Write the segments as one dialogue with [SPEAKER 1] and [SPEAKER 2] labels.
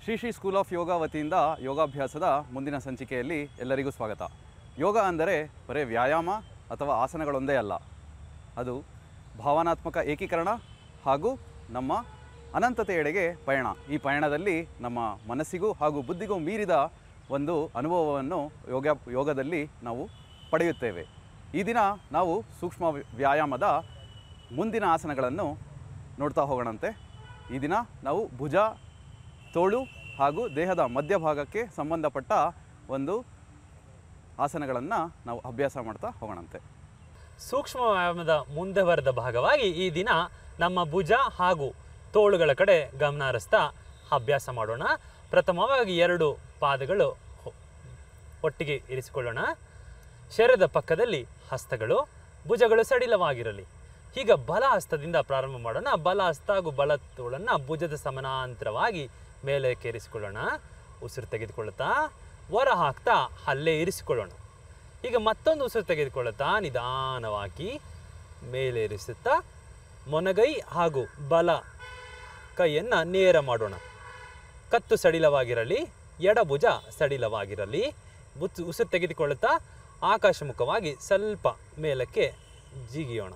[SPEAKER 1] Shri Sri school of Yoga ವತಿಯಿಂದ ಯೋಗಾಭ್ಯಾಸದ ಮುಂದಿನ ಸಂಚಿಕೆಯಲ್ಲಿ ಎಲ್ಲರಿಗೂ ಸ್ವಾಗತ ಯೋಗ ಅಂದರೆ ಬರೀ ವ್ಯಾಯಾಮ ಅಥವಾ ಆಸನಗಳೊಂದೇ ಅಲ್ಲ ಅದು ಭಾವನಾತ್ಮಕ ಏಕೀಕರಣ ಹಾಗೂ ನಮ್ಮ ಅನಂತತೆಯೆಡೆಗೆ ಪಯಣ ಈ ಪಯಣದಲ್ಲಿ ನಮ್ಮ ಮನಸ್ಸಿಗೂ ಹಾಗೂ ಬುದ್ಧಿಗೂ ಮೀರಿದ ಒಂದು ಅನುಭವವನ್ನು ಯೋಗ ಯೋಗದಲ್ಲಿ ನಾವು ಪಡೆಯುತ್ತೇವೆ ಈ ದಿನ ನಾವು ಸೂಕ್ಷ್ಮ ವ್ಯಾಯಾಮದ ಮುಂದಿನ ಆಸನಗಳನ್ನು ನೋಡ್ತಾ ಹೋಗೋಣಂತೆ ಈ ದಿನ ನಾವು ಭುಜ ತೋಳು ಹಾಗೂ ದೇಹದ ಮಧ್ಯಭಾಗಕ್ಕೆ ಸಂಬಂಧಪಟ್ಟ ಒಂದು ಆಸನಗಳನ್ನು ನಾವು ಅಭ್ಯಾಸ ಮಾಡ್ತಾ ಹೋಗೋಣಂತೆ
[SPEAKER 2] ಸೂಕ್ಷ್ಮ ವ್ಯಾಯಾಮದ ಮುಂದೆ ಬರೆದ ಭಾಗವಾಗಿ ಈ ದಿನ ನಮ್ಮ ಭುಜ ಹಾಗೂ ತೋಳುಗಳ ಕಡೆ ಗಮನ ಹರಿಸ್ತಾ ಅಭ್ಯಾಸ ಮಾಡೋಣ ಪ್ರಥಮವಾಗಿ ಎರಡು ಪಾದಗಳು ಹೊ- ಒಟ್ಟಿಗೆ ಇರಿಸಿಕೊಳ್ಳೋಣ ಶರೀರದ ಪಕ್ಕದಲ್ಲಿ ಹಸ್ತಗಳು ಭುಜಗಳು ಸಡಿಲವಾಗಿರಲಿ ಈಗ ಬಲ ಹಸ್ತದಿಂದ ಪ್ರಾರಂಭ ಮಾಡೋಣ ಬಲ ಹಸ್ತ ಹಾಗೂ ಬಲ ತೋಳನ್ನು ಭುಜದ ಸಮಾನಾಂತರವಾಗಿ ಮೇಲೆ ಕೇರಿಸಿಕೊಳ್ಳೋಣ ಉಸಿರು ತೆಗೆದುಕೊಳ್ಳುತ್ತಾ ಹೊರ ಹಾಕ್ತಾ ಅಲ್ಲೇ ಇರಿಸಿಕೊಳ್ಳೋಣ ಈಗ ಮತ್ತೊಂದು ಉಸಿರು ತೆಗೆದುಕೊಳ್ಳುತ್ತಾ ನಿಧಾನವಾಗಿ ಮೇಲೇರಿಸುತ್ತಾ ಮೊನಗೈ ಹಾಗೂ ಬಲ ಕೈಯನ್ನು ನೇರ ಮಾಡೋಣ ಕತ್ತು ಸಡಿಲವಾಗಿರಲಿ ಎಡಭುಜ ಸಡಿಲವಾಗಿರಲಿ ಬುತ್ ಉಸಿರು ತೆಗೆದುಕೊಳ್ಳುತ್ತಾ ಆಕಾಶಮುಖವಾಗಿ ಸ್ವಲ್ಪ ಮೇಲಕ್ಕೆ ಜಿಗಿಯೋಣ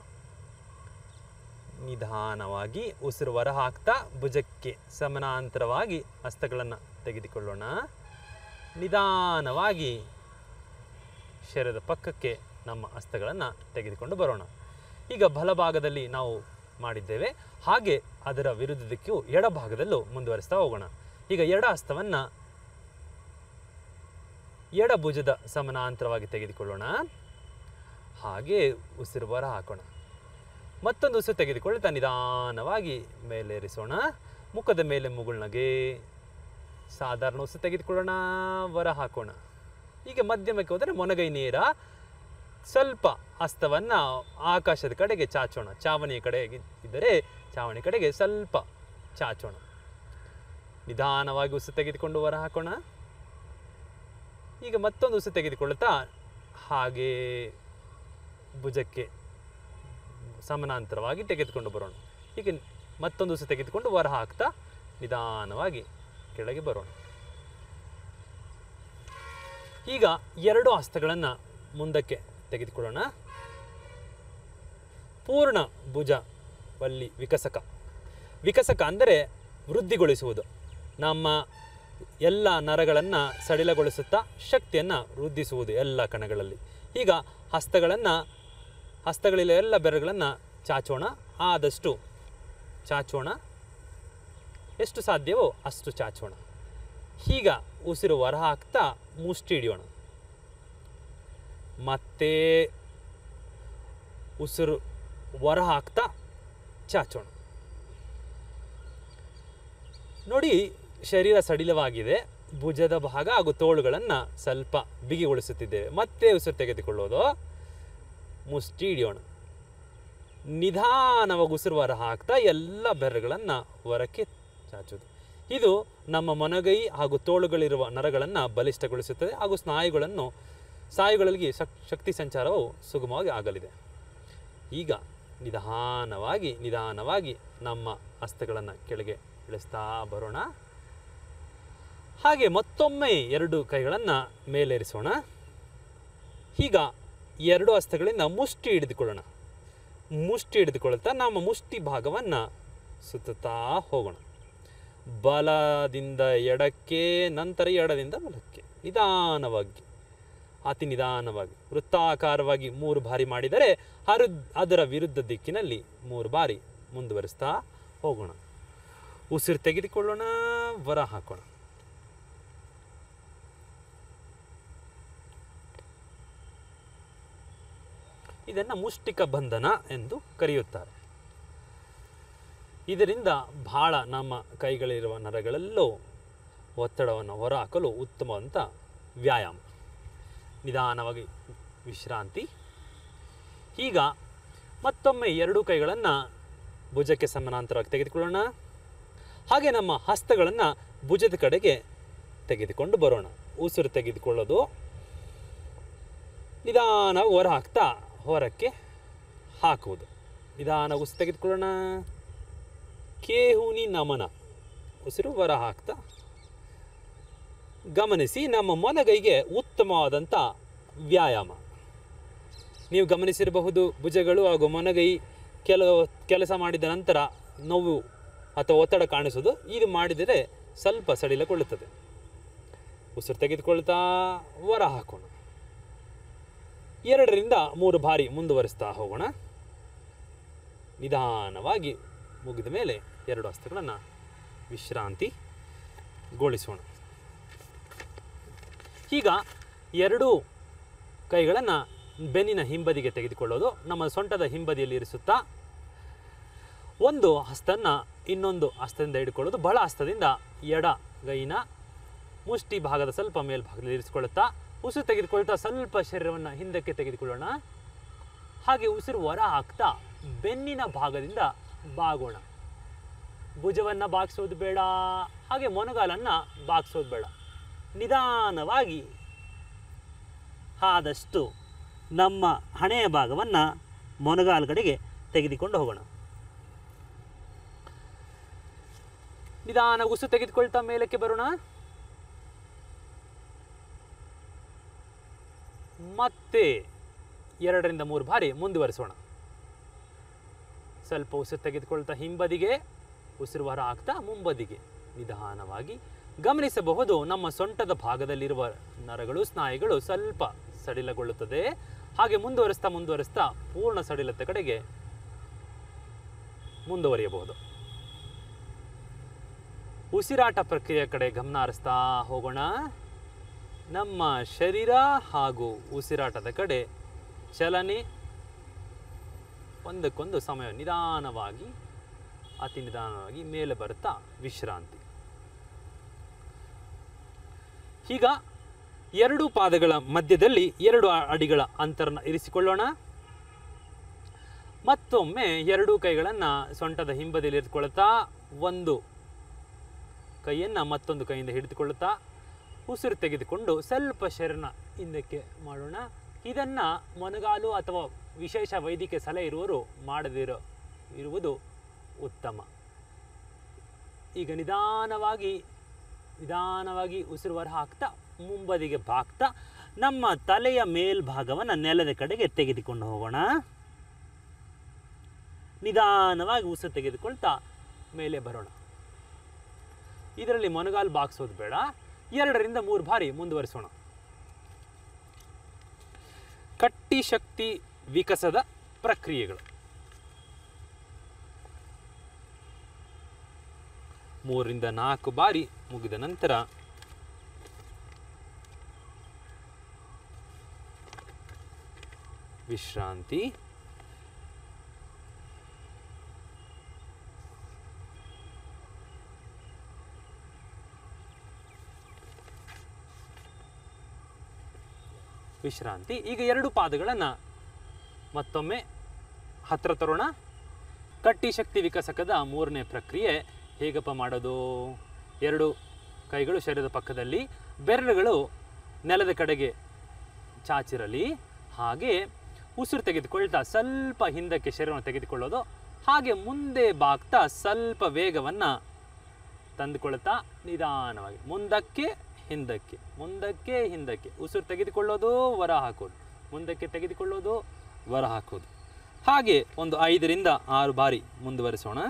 [SPEAKER 2] ನಿಧಾನವಾಗಿ ಉಸಿರು ಹೊರ ಹಾಕ್ತಾ ಭುಜಕ್ಕೆ ಸಮಾನಾಂತರವಾಗಿ ಹಸ್ತಗಳನ್ನು ತೆಗೆದುಕೊಳ್ಳೋಣ ನಿಧಾನವಾಗಿ ಶರೀರದ ಪಕ್ಕಕ್ಕೆ ನಮ್ಮ ಹಸ್ತಗಳನ್ನು ತೆಗೆದುಕೊಂಡು ಬರೋಣ ಈಗ ಬಲಭಾಗದಲ್ಲಿ ನಾವು ಮಾಡಿದ್ದೇವೆ ಹಾಗೆ ಅದರ ವಿರುದ್ಧ ದಿಕ್ಕು ಎಡಭಾಗದಲ್ಲೂ ಮುಂದುವರಿಸ್ತಾ ಹೋಗೋಣ ಈಗ ಎಡ ಹಸ್ತವನ್ನು ಎಡ ಭುಜದ ಸಮಾನಾಂತರವಾಗಿ ತೆಗೆದುಕೊಳ್ಳೋಣ ಹಾಗೆ ಉಸಿರು ಹೊರ ಹಾಕೋಣ ಮತ್ತೊಂದು ಉಸಿರು ತೆಗೆದುಕೊಳ್ತಾ ನಿಧಾನವಾಗಿ ಮೇಲೇರಿಸೋಣ ಮುಖದ ಮೇಲೆ ಮುಗುಳ್ನಗೆ ಸಾಧಾರಣ ಉಸಿರು ತೆಗೆದುಕೊಳ್ಳೋಣ ಹೊರ ಹಾಕೋಣ ಈಗ ಮಧ್ಯಮಕ್ಕೆ ಹೋದರೆ ಮೊನಗೈ ನೇರ ಸ್ವಲ್ಪ ಹಸ್ತವನ್ನು ಆಕಾಶದ ಕಡೆಗೆ ಚಾಚೋಣ ಚಾವಣಿಯ ಕಡೆಗೆ ಇದ್ದರೆ ಚಾವಣಿ ಕಡೆಗೆ ಸ್ವಲ್ಪ ಚಾಚೋಣ ನಿಧಾನವಾಗಿ ಉಸಿರು ತೆಗೆದುಕೊಂಡು ಹೊರ ಹಾಕೋಣ ಈಗ ಮತ್ತೊಂದು ಉಸಿರು ತೆಗೆದುಕೊಳ್ಳುತ್ತಾ ಹಾಗೆ ಭುಜಕ್ಕೆ ಸಮಾನಾಂತರವಾಗಿ ತೆಗೆದುಕೊಂಡು ಬರೋಣ ಈಗ ಮತ್ತೊಂದು ಉಸಿರು ತೆಗೆದುಕೊಂಡು ಹೊರ ಹಾಕ್ತಾ ನಿಧಾನವಾಗಿ ಕೆಳಗೆ ಬರೋಣ ಈಗ ಎರಡು ಹಸ್ತಗಳನ್ನು ಮುಂದಕ್ಕೆ ತೆಗೆದುಕೊಳ್ಳೋಣ ಪೂರ್ಣ ಭುಜ ವಲ್ಲಿ ವಿಕಸಕ ವಿಕಸಕ ಅಂದರೆ ವೃದ್ಧಿಗೊಳಿಸುವುದು ನಮ್ಮ ಎಲ್ಲ ನರಗಳನ್ನು ಸಡಿಲಗೊಳಿಸುತ್ತಾ ಶಕ್ತಿಯನ್ನು ವೃದ್ಧಿಸುವುದು ಎಲ್ಲ ಕಣಗಳಲ್ಲಿ ಈಗ ಹಸ್ತಗಳನ್ನು ಹಸ್ತಗಳಿಲ್ಲ ಎಲ್ಲ ಬೆರಗಳನ್ನು ಚಾಚೋಣ ಆದಷ್ಟು ಚಾಚೋಣ ಎಷ್ಟು ಸಾಧ್ಯವೋ ಅಷ್ಟು ಚಾಚೋಣ ಈಗ ಉಸಿರು ಹೊರ ಹಾಕ್ತಾ ಮುಷ್ಟಿ ಹಿಡಿಯೋಣ ಮತ್ತೆ ಉಸಿರು ಹೊರ ಹಾಕ್ತಾ ಚಾಚೋಣ ನೋಡಿ ಶರೀರ ಸಡಿಲವಾಗಿದೆ ಭುಜದ ಭಾಗ ಹಾಗೂ ತೋಳುಗಳನ್ನು ಸ್ವಲ್ಪ ಬಿಗಿಗೊಳಿಸುತ್ತಿದ್ದೇವೆ ಮತ್ತೆ ಉಸಿರು ತೆಗೆದುಕೊಳ್ಳೋದು ಮುಷ್ಟಿ ಹಿಡಿಯೋಣ ನಿಧಾನವಾಗಿ ಉಸಿರು ಹೊರ ಹಾಕ್ತಾ ಎಲ್ಲ ಬೆರಗಳನ್ನು ಹೊರಕ್ಕೆ ಚಾಚೋದು ಇದು ನಮ್ಮ ಮೊನಗೈ ಹಾಗೂ ತೋಳುಗಳಿರುವ ನರಗಳನ್ನು ಬಲಿಷ್ಠಗೊಳಿಸುತ್ತದೆ ಹಾಗೂ ಸ್ನಾಯುಗಳನ್ನು ಸ್ನಾಯುಗಳಲ್ಲಿ ಶಕ್ ಶಕ್ತಿ ಸಂಚಾರವು ಸುಗಮವಾಗಿ ಆಗಲಿದೆ ಈಗ ನಿಧಾನವಾಗಿ ನಿಧಾನವಾಗಿ ನಮ್ಮ ಹಸ್ತಗಳನ್ನು ಕೆಳಗೆ ಇಳಿಸ್ತಾ ಬರೋಣ ಹಾಗೆ ಮತ್ತೊಮ್ಮೆ ಎರಡು ಕೈಗಳನ್ನು ಮೇಲೇರಿಸೋಣ ಈಗ ಎರಡು ಹಸ್ತಗಳಿಂದ ಮುಷ್ಟಿ ಹಿಡಿದುಕೊಳ್ಳೋಣ ಮುಷ್ಟಿ ಹಿಡಿದುಕೊಳ್ತಾ ನಮ್ಮ ಮುಷ್ಟಿ ಭಾಗವನ್ನು ಸುತ್ತುತ್ತಾ ಹೋಗೋಣ ಬಲದಿಂದ ಎಡಕ್ಕೆ ನಂತರ ಎಡದಿಂದ ಬಲಕ್ಕೆ ನಿಧಾನವಾಗಿ ಅತಿ ನಿಧಾನವಾಗಿ ವೃತ್ತಾಕಾರವಾಗಿ ಮೂರು ಬಾರಿ ಮಾಡಿದರೆ ಹರು ಅದರ ವಿರುದ್ಧ ದಿಕ್ಕಿನಲ್ಲಿ ಮೂರು ಬಾರಿ ಮುಂದುವರಿಸ್ತಾ ಹೋಗೋಣ ಉಸಿರು ತೆಗೆದುಕೊಳ್ಳೋಣ ಹೊರ ಹಾಕೋಣ ಇದನ್ನು ಮುಷ್ಟಿಕ ಬಂಧನ ಎಂದು ಕರೆಯುತ್ತಾರೆ ಇದರಿಂದ ಬಹಳ ನಮ್ಮ ಕೈಗಳಿರುವ ನರಗಳಲ್ಲೂ ಒತ್ತಡವನ್ನು ಹೊರಹಾಕಲು ಉತ್ತಮವಂತ ವ್ಯಾಯಾಮ ನಿಧಾನವಾಗಿ ವಿಶ್ರಾಂತಿ ಈಗ ಮತ್ತೊಮ್ಮೆ ಎರಡೂ ಕೈಗಳನ್ನು ಭುಜಕ್ಕೆ ಸಮಾನಾಂತರವಾಗಿ ತೆಗೆದುಕೊಳ್ಳೋಣ ಹಾಗೆ ನಮ್ಮ ಹಸ್ತಗಳನ್ನು ಭುಜದ ಕಡೆಗೆ ತೆಗೆದುಕೊಂಡು ಬರೋಣ ಉಸಿರು ತೆಗೆದುಕೊಳ್ಳೋದು ನಿಧಾನವಾಗಿ ಹೊರ ಹಾಕ್ತಾ ಹೊರಕ್ಕೆ ಹಾಕುವುದು ನಿಧಾನ ಉಸಿರು ತೆಗೆದುಕೊಳ್ಳೋಣ ಕೇಹುನಿ ನಮನ ಉಸಿರು ಹೊರ ಹಾಕ್ತಾ ಗಮನಿಸಿ ನಮ್ಮ ಮೊನಗೈಗೆ ಉತ್ತಮವಾದಂಥ ವ್ಯಾಯಾಮ ನೀವು ಗಮನಿಸಿರಬಹುದು ಭುಜಗಳು ಹಾಗೂ ಮೊನಗೈ ಕೆಲವು ಕೆಲಸ ಮಾಡಿದ ನಂತರ ನೋವು ಅಥವಾ ಒತ್ತಡ ಕಾಣಿಸೋದು ಇದು ಮಾಡಿದರೆ ಸ್ವಲ್ಪ ಸಡಿಲಗೊಳ್ಳುತ್ತದೆ ಉಸಿರು ತೆಗೆದುಕೊಳ್ತಾ ಹೊರ ಹಾಕೋಣ ಎರಡರಿಂದ ಮೂರು ಬಾರಿ ಮುಂದುವರಿಸ್ತಾ ಹೋಗೋಣ ನಿಧಾನವಾಗಿ ಮುಗಿದ ಮೇಲೆ ಎರಡು ಹಸ್ತಗಳನ್ನು ವಿಶ್ರಾಂತಿಗೊಳಿಸೋಣ ಈಗ ಎರಡೂ ಕೈಗಳನ್ನು ಬೆನ್ನಿನ ಹಿಂಬದಿಗೆ ತೆಗೆದುಕೊಳ್ಳೋದು ನಮ್ಮ ಸೊಂಟದ ಹಿಂಬದಿಯಲ್ಲಿ ಇರಿಸುತ್ತಾ ಒಂದು ಹಸ್ತನ ಇನ್ನೊಂದು ಹಸ್ತದಿಂದ ಹಿಡ್ಕೊಳ್ಳೋದು ಬಲ ಹಸ್ತದಿಂದ ಎಡ ಗೈನ ಮುಷ್ಟಿ ಭಾಗದ ಸ್ವಲ್ಪ ಮೇಲ್ಭಾಗದಲ್ಲಿ ಇರಿಸಿಕೊಳ್ಳುತ್ತಾ ಉಸಿರು ತೆಗೆದುಕೊಳ್ತಾ ಸ್ವಲ್ಪ ಶರೀರವನ್ನು ಹಿಂದಕ್ಕೆ ತೆಗೆದುಕೊಳ್ಳೋಣ ಹಾಗೆ ಉಸಿರು ಹೊರ ಹಾಕ್ತಾ ಬೆನ್ನಿನ ಭಾಗದಿಂದ ಬಾಗೋಣ ಭುಜವನ್ನು ಬಾಗಿಸೋದು ಬೇಡ ಹಾಗೆ ಮೊನಗಾಲನ್ನು ಬಾಗಿಸೋದು ಬೇಡ ನಿಧಾನವಾಗಿ ಆದಷ್ಟು ನಮ್ಮ ಹಣೆಯ ಭಾಗವನ್ನು ಮೊನಗಾಲ ಕಡೆಗೆ ತೆಗೆದುಕೊಂಡು ಹೋಗೋಣ ನಿಧಾನ ಉಸು ತೆಗೆದುಕೊಳ್ತಾ ಮೇಲಕ್ಕೆ ಬರೋಣ ಮತ್ತೆ ಎರಡರಿಂದ ಮೂರು ಬಾರಿ ಮುಂದುವರಿಸೋಣ ಸ್ವಲ್ಪ ಉಸಿರು ತೆಗೆದುಕೊಳ್ತಾ ಹಿಂಬದಿಗೆ ಉಸಿರು ಹೊರ ಹಾಕ್ತಾ ಮುಂಬದಿಗೆ ನಿಧಾನವಾಗಿ ಗಮನಿಸಬಹುದು ನಮ್ಮ ಸೊಂಟದ ಭಾಗದಲ್ಲಿರುವ ನರಗಳು ಸ್ನಾಯುಗಳು ಸ್ವಲ್ಪ ಸಡಿಲಗೊಳ್ಳುತ್ತದೆ ಹಾಗೆ ಮುಂದುವರಿಸ್ತಾ ಮುಂದುವರಿಸ್ತಾ ಪೂರ್ಣ ಸಡಿಲತೆ ಕಡೆಗೆ ಮುಂದುವರಿಯಬಹುದು ಉಸಿರಾಟ ಪ್ರಕ್ರಿಯೆ ಕಡೆ ಗಮನ ಹರಿಸ್ತಾ ಹೋಗೋಣ ನಮ್ಮ ಶರೀರ ಹಾಗೂ ಉಸಿರಾಟದ ಕಡೆ ಚಲನೆ ಒಂದಕ್ಕೊಂದು ಸಮಯ ನಿಧಾನವಾಗಿ ಅತಿ ನಿಧಾನವಾಗಿ ಮೇಲೆ ಬರುತ್ತಾ ವಿಶ್ರಾಂತಿ ಈಗ ಎರಡು ಪಾದಗಳ ಮಧ್ಯದಲ್ಲಿ ಎರಡು ಅ- ಅಡಿಗಳ ಅಂತರನ ಇರಿಸಿಕೊಳ್ಳೋಣ ಮತ್ತೊಮ್ಮೆ ಎರಡೂ ಕೈಗಳನ್ನು ಸೊಂಟದ ಹಿಂಬದಿಯಲ್ಲಿ ಇರಿದುಕೊಳ್ಳುತ್ತಾ ಒಂದು ಕೈಯನ್ನು ಮತ್ತೊಂದು ಕೈಯಿಂದ ಹಿಡಿದುಕೊಳ್ಳುತ್ತಾ ಉಸಿರು ತೆಗೆದುಕೊಂಡು ಸ್ವಲ್ಪ ಶರೀರನ ಹಿಂದಕ್ಕೆ ಮಾಡೋಣ ಇದನ್ನು ಮೊನಗಾಲು ಅಥವಾ ವಿಶೇಷ ವೈದ್ಯಕೀಯ ಸಲಹೆ ಇರುವವರು ಮಾಡದಿರೋ ಇರುವುದು ಉತ್ತಮ ಈಗ ನಿಧಾನವಾಗಿ ನಿಧಾನವಾಗಿ ಉಸಿರು ಹೊರ ಹಾಕ್ತಾ ಮುಂಬದಿಗೆ ಬಾಗ್ತಾ ನಮ್ಮ ತಲೆಯ ಮೇಲ್ಭಾಗವನ್ನು ನೆಲದ ಕಡೆಗೆ ತೆಗೆದುಕೊಂಡು ಹೋಗೋಣ ನಿಧಾನವಾಗಿ ಉಸಿರು ತೆಗೆದುಕೊಳ್ತಾ ಮೇಲೆ ಬರೋಣ ಇದರಲ್ಲಿ ಮೊನಗಾಲು ಬಾಗಿಸೋದು ಬೇಡ ಎರಡರಿಂದ ಮೂರು ಬಾರಿ ಮುಂದುವರಿಸೋಣ ಕಟ್ಟಿ ಶಕ್ತಿ ವಿಕಸದ ಪ್ರಕ್ರಿಯೆಗಳು ಮೂರರಿಂದ ನಾಲ್ಕು ಬಾರಿ ಮುಗಿದ ನಂತರ ವಿಶ್ರಾಂತಿ ವಿಶ್ರಾಂತಿ ಈಗ ಎರಡು ಪಾದಗಳನ್ನು ಮತ್ತೊಮ್ಮೆ ಹತ್ರ ತರೋಣ ಕಟ್ಟಿ ಶಕ್ತಿ ವಿಕಸಕದ ಮೂರನೇ ಪ್ರಕ್ರಿಯೆ ಹೇಗಪ್ಪ ಮಾಡೋದು ಎರಡು ಕೈಗಳು ಶರೀರದ ಪಕ್ಕದಲ್ಲಿ ಬೆರಳುಗಳು ನೆಲದ ಕಡೆಗೆ ಚಾಚಿರಲಿ ಹಾಗೆ ಉಸಿರು ತೆಗೆದುಕೊಳ್ತಾ ಸ್ವಲ್ಪ ಹಿಂದಕ್ಕೆ ಶರೀರವನ್ನು ತೆಗೆದುಕೊಳ್ಳೋದು ಹಾಗೆ ಮುಂದೆ ಬಾಗ್ತಾ ಸ್ವಲ್ಪ ವೇಗವನ್ನು ತಂದುಕೊಳ್ತಾ ನಿಧಾನವಾಗಿ ಮುಂದಕ್ಕೆ ಹಿಂದಕ್ಕೆ ಮುಂದಕ್ಕೆ ಹಿಂದಕ್ಕೆ ಉಸಿರು ತೆಗೆದುಕೊಳ್ಳೋದು ಹೊರ ಹಾಕೋದು ಮುಂದಕ್ಕೆ ತೆಗೆದುಕೊಳ್ಳೋದು ಹೊರ ಹಾಕೋದು ಹಾಗೆ ಒಂದು ಐದರಿಂದ ಆರು ಬಾರಿ ಮುಂದುವರಿಸೋಣ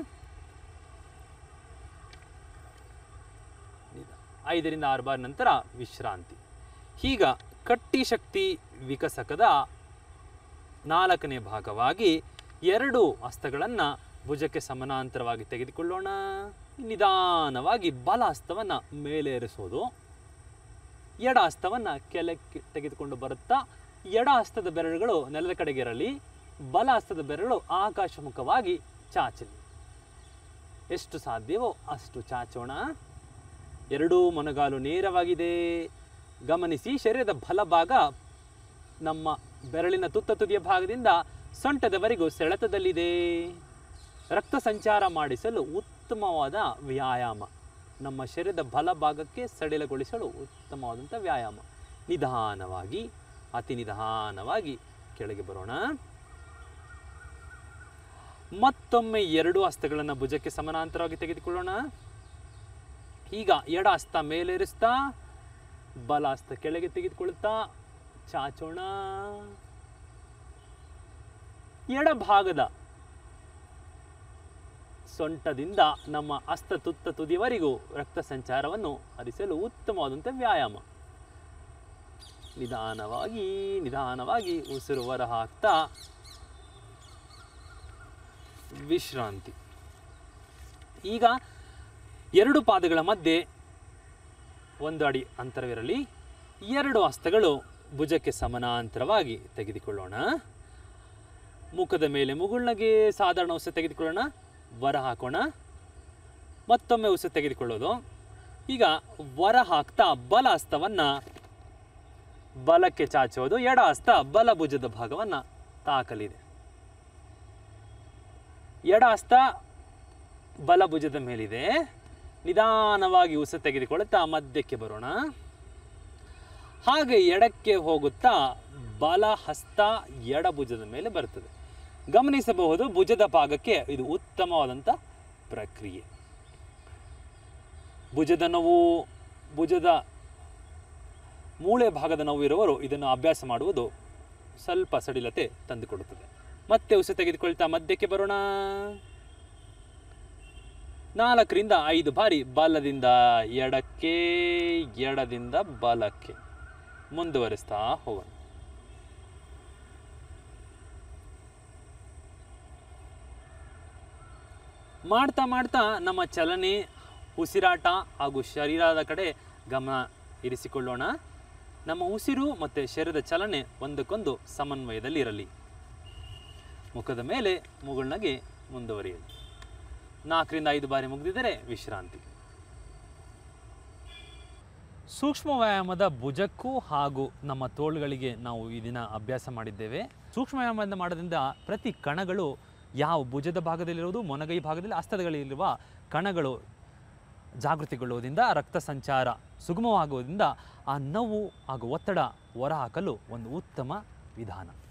[SPEAKER 2] ಐದರಿಂದ ಆರು ಬಾರಿ ನಂತರ ವಿಶ್ರಾಂತಿ ಈಗ ಕಟ್ಟಿ ಶಕ್ತಿ ವಿಕಸಕದ ನಾಲ್ಕನೇ ಭಾಗವಾಗಿ ಎರಡು ಹಸ್ತಗಳನ್ನು ಭುಜಕ್ಕೆ ಸಮಾನಾಂತರವಾಗಿ ತೆಗೆದುಕೊಳ್ಳೋಣ ನಿಧಾನವಾಗಿ ಬಲ ಹಸ್ತವನ್ನು ಮೇಲೆ ಏರಿಸೋದು ಎಡ ಹಸ್ತವನ್ನು ಕೆಳಕ್ಕೆ ತೆಗೆದುಕೊಂಡು ಬರುತ್ತಾ ಎಡ ಹಸ್ತದ ಬೆರಳುಗಳು ನೆಲದ ಕಡೆಗೆ ಇರಲಿ ಬಲ ಹಸ್ತದ ಬೆರಳು ಆಕಾಶಮುಖವಾಗಿ ಚಾಚಲಿ ಎಷ್ಟು ಸಾಧ್ಯವೋ ಅಷ್ಟು ಚಾಚೋಣ ಎರಡೂ ಮೊನಗಾಲು ನೇರವಾಗಿದೆ ಗಮನಿಸಿ ಶರೀರದ ಬಲಭಾಗ ನಮ್ಮ ಬೆರಳಿನ ತುತ್ತ ತುದಿಯ ಭಾಗದಿಂದ ಸೊಂಟದವರೆಗೂ ಸೆಳೆತದಲ್ಲಿದೆ ರಕ್ತ ಸಂಚಾರ ಮಾಡಿಸಲು ಉತ್ತಮವಾದ ವ್ಯಾಯಾಮ ನಮ್ಮ ಶರೀರದ ಬಲಭಾಗಕ್ಕೆ ಸಡಿಲಗೊಳಿಸಲು ಉತ್ತಮವಾದಂಥ ವ್ಯಾಯಾಮ ನಿಧಾನವಾಗಿ ಅತಿ ನಿಧಾನವಾಗಿ ಕೆಳಗೆ ಬರೋಣ ಮತ್ತೊಮ್ಮೆ ಎರಡು ಹಸ್ತಗಳನ್ನು ಭುಜಕ್ಕೆ ಸಮಾನಾಂತರವಾಗಿ ತೆಗೆದುಕೊಳ್ಳೋಣ ಈಗ ಎಡ ಹಸ್ತ ಮೇಲೇರಿಸ್ತಾ ಬಲ ಹಸ್ತ ಕೆಳಗೆ ತೆಗೆದುಕೊಳ್ತಾ ಚಾಚೋಣ ಎಡಭಾಗದ ಸೊಂಟದಿಂದ ನಮ್ಮ ಹಸ್ತ ತುತ್ತ ತುದಿಯವರೆಗೂ ರಕ್ತ ಸಂಚಾರವನ್ನು ಹರಿಸಲು ಉತ್ತಮವಾದಂಥ ವ್ಯಾಯಾಮ ನಿಧಾನವಾಗಿ ನಿಧಾನವಾಗಿ ಉಸಿರು ಹೊರ ಹಾಕ್ತಾ ವಿಶ್ರಾಂತಿ ಈಗ ಎರಡು ಪಾದಗಳ ಮಧ್ಯೆ ಒಂದು ಅಡಿ ಅಂತರವಿರಲಿ ಎರಡು ಹಸ್ತಗಳು ಭುಜಕ್ಕೆ ಸಮಾನಾಂತರವಾಗಿ ತೆಗೆದುಕೊಳ್ಳೋಣ ಮುಖದ ಮೇಲೆ ಮುಗುಳ್ನಗೆ ಸಾಧಾರಣ ಉಸಿರು ತೆಗೆದುಕೊಳ್ಳೋಣ ಹೊರ ಹಾಕೋಣ ಮತ್ತೊಮ್ಮೆ ಉಸಿರು ತೆಗೆದುಕೊಳ್ಳೋದು ಈಗ ಹೊರ ಹಾಕ್ತಾ ಬಲ ಹಸ್ತವನ್ನು ಬಲಕ್ಕೆ ಚಾಚೋದು ಎಡ ಹಸ್ತ ಬಲ ಭುಜದ ಭಾಗವನ್ನು ತಾಕಲಿದೆ ಎಡ ಹಸ್ತ ಬಲ ಭುಜದ ಮೇಲಿದೆ ನಿಧಾನವಾಗಿ ಉಸಿರು ತೆಗೆದುಕೊಳ್ಳುತ್ತಾ ಮಧ್ಯಕ್ಕೆ ಬರೋಣ ಹಾಗೆ ಎಡಕ್ಕೆ ಹೋಗುತ್ತಾ ಬಲ ಹಸ್ತ ಎಡ ಭುಜದ ಮೇಲೆ ಬರ್ತದೆ ಗಮನಿಸಬಹುದು ಭುಜದ ಭಾಗಕ್ಕೆ ಇದು ಉತ್ತಮವಾದಂಥ ಪ್ರಕ್ರಿಯೆ ಭುಜದ ನೋವು ಭುಜದ ಮೂಳೆ ಭಾಗದ ನೋವು ಇರುವವರು ಇದನ್ನು ಅಭ್ಯಾಸ ಮಾಡುವುದು ಸ್ವಲ್ಪ ಸಡಿಲತೆ ತಂದುಕೊಡುತ್ತದೆ ಮತ್ತೆ ಉಸಿರು ತೆಗೆದುಕೊಳ್ತಾ ಮಧ್ಯಕ್ಕೆ ಬರೋಣ ನಾಲ್ಕರಿಂದ ಐದು ಬಾರಿ ಬಲದಿಂದ ಎಡಕ್ಕೆ ಎಡದಿಂದ ಬಲಕ್ಕೆ ಮುಂದುವರಿಸ್ತಾ ಹೋಗೋಣ ಮಾಡ್ತಾ ಮಾಡ್ತಾ ನಮ್ಮ ಚಲನೆ ಉಸಿರಾಟ ಹಾಗೂ ಶರೀರದ ಕಡೆ ಗಮನ ಇರಿಸಿಕೊಳ್ಳೋಣ ನಮ್ಮ ಉಸಿರು ಮತ್ತು ಶರೀರದ ಚಲನೆ ಒಂದಕ್ಕೊಂದು ಸಮನ್ವಯದಲ್ಲಿ ಇರಲಿ ಮುಖದ ಮೇಲೆ ಮುಗುಳ್ನಗೆ ಮುಂದುವರಿಯಲಿ ನಾಲ್ಕರಿಂದ ಐದು ಬಾರಿ ಮುಗಿದಿದ್ದರೆ ವಿಶ್ರಾಂತಿ ಸೂಕ್ಷ್ಮ ವ್ಯಾಯಾಮದ ಭುಜಕ್ಕೂ ಹಾಗೂ ನಮ್ಮ ತೋಳುಗಳಿಗೆ ನಾವು ಈ ದಿನ ಅಭ್ಯಾಸ ಮಾಡಿದ್ದೇವೆ ಸೂಕ್ಷ್ಮ ವ್ಯಾಯಾಮದಿಂದ ಮಾಡೋದ್ರಿಂದ ಪ್ರತಿ ಕಣಗಳು ಯಾವ ಭುಜದ ಭಾಗದಲ್ಲಿರುವುದು ಮೊನಗೈ ಭಾಗದಲ್ಲಿ ಹಸ್ತದಲ್ಲಿರುವ ಕಣಗಳು ಜಾಗೃತಿಗೊಳ್ಳುವುದರಿಂದ ರಕ್ತ ಸಂಚಾರ ಸುಗಮವಾಗುವುದರಿಂದ ಆ ನೋವು ಹಾಗೂ ಒತ್ತಡ ಹೊರಹಾಕಲು ಒಂದು ಉತ್ತಮ ವಿಧಾನ